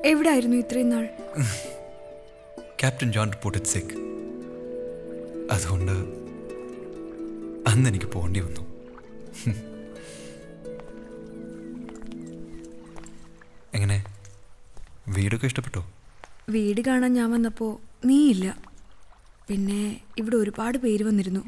എവിടായിരുന്നു ഇത്രയും നാൾ captain John reported സിക്ക് അതുകൊണ്ട് അന്ന് എനിക്ക് പോകേണ്ടി വന്നു എങ്ങനെ വീടൊക്കെ ഇഷ്ടപ്പെട്ടോ വീട് കാണാൻ ഞാൻ വന്നപ്പോൾ നീയില്ല പിന്നെ ഇവിടെ ഒരുപാട് പേര് വന്നിരുന്നു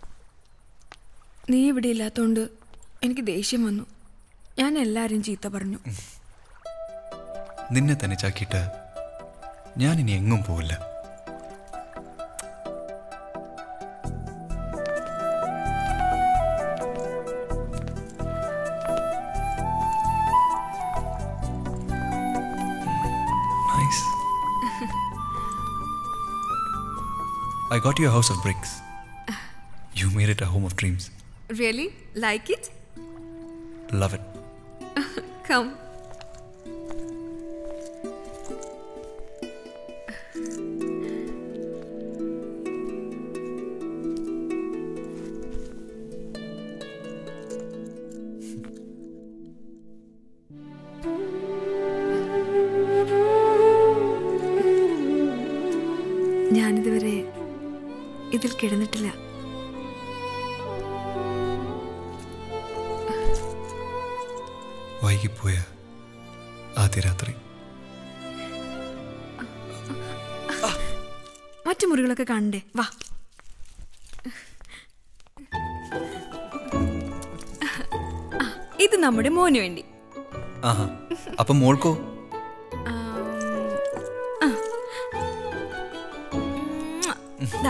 നീ ഇവിടെ ഇല്ലാത്തതുകൊണ്ട് എനിക്ക് ദേഷ്യം വന്നു ഞാൻ എല്ലാവരും ചീത്ത പറഞ്ഞു നിന്നെ തനിച്ചാക്കിയിട്ട് ഞാൻ ഇനി എങ്ങും പോവില്ല Nice. I got you a house of bricks. You made it a home of dreams. Really like it Love it. Come ഞാനിതുവരെ ഇതിൽ കിടന്നിട്ടില്ല വൈകിപ്പോയ ആദ്യ രാത്രി മറ്റു മുറികളൊക്കെ കാണണ്ടേ വാ ആ, ഇത് നമ്മുടെ മോന് വേണ്ടി ആഹാ അപ്പം മോൾക്കോ ആം, ആ. ദാ.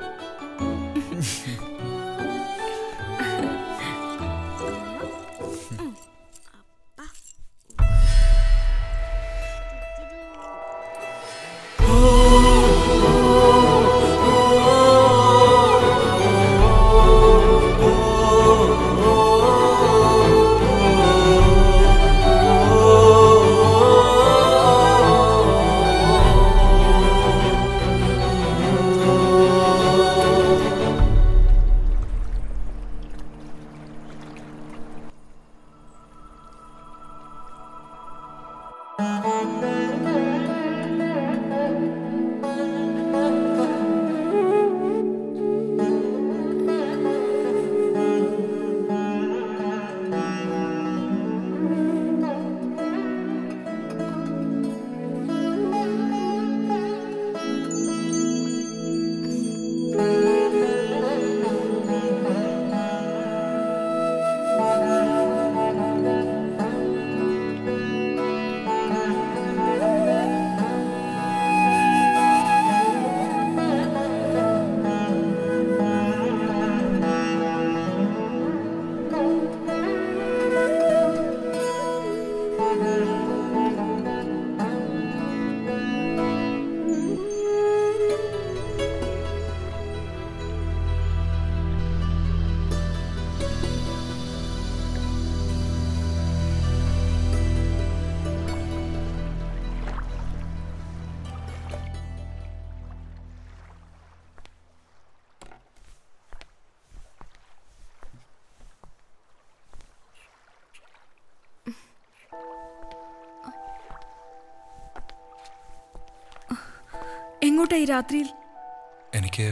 എങ്ങോട്ടാ ഈ രാത്രിയിൽ എനിക്ക്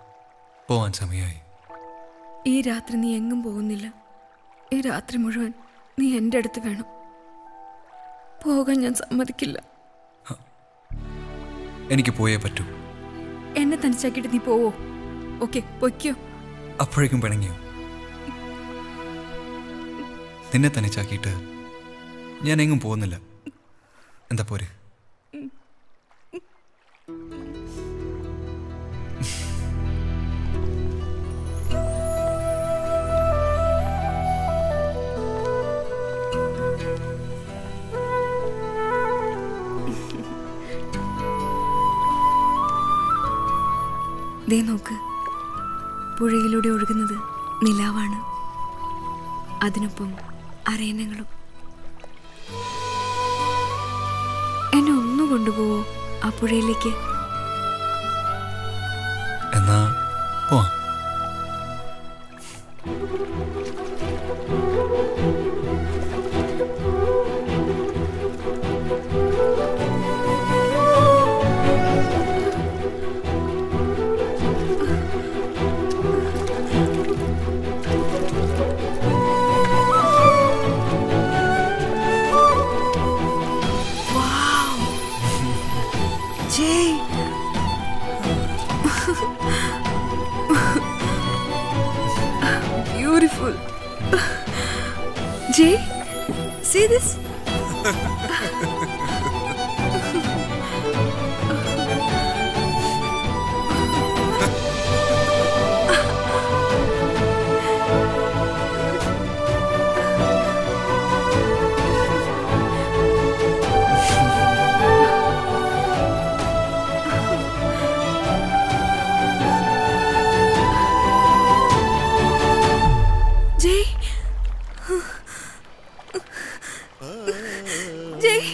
പോവാൻ സമയമായി ഈ രാത്രി നീ എങ്ങും പോകുന്നില്ല ഈ രാത്രി മുഴുവൻ നീ എൻ്റെ അടുത്ത് വേണം പോകാൻ ഞാൻ സമ്മതിക്കില്ല എനിക്ക് പോയേ പറ്റൂ എന്നെ തനിച്ചാക്കിയിട്ട് നീ പോവോ ഓക്കെ പൊയ്ക്കോ അപ്പോഴേക്കും പിണങ്ങിയോ നിന്നെ തനിച്ചാക്കിയിട്ട് ഞാൻ എങ്ങും പോകുന്നില്ല എന്താ പോരെ ദേ നോക്ക് പുഴയിലൂടെ ഒഴുകുന്നത് നിലാവാണ് അതിനൊപ്പം അരയന്നങ്ങളും എന്നെ ഒന്നു കൊണ്ടുപോവോ ആ പുഴയിലേക്ക് എന്നാ പോവാം ആ Jai beautiful Jai see this Jai Jai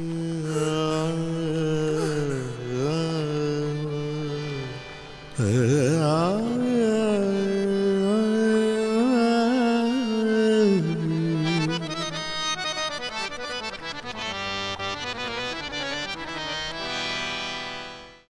ആ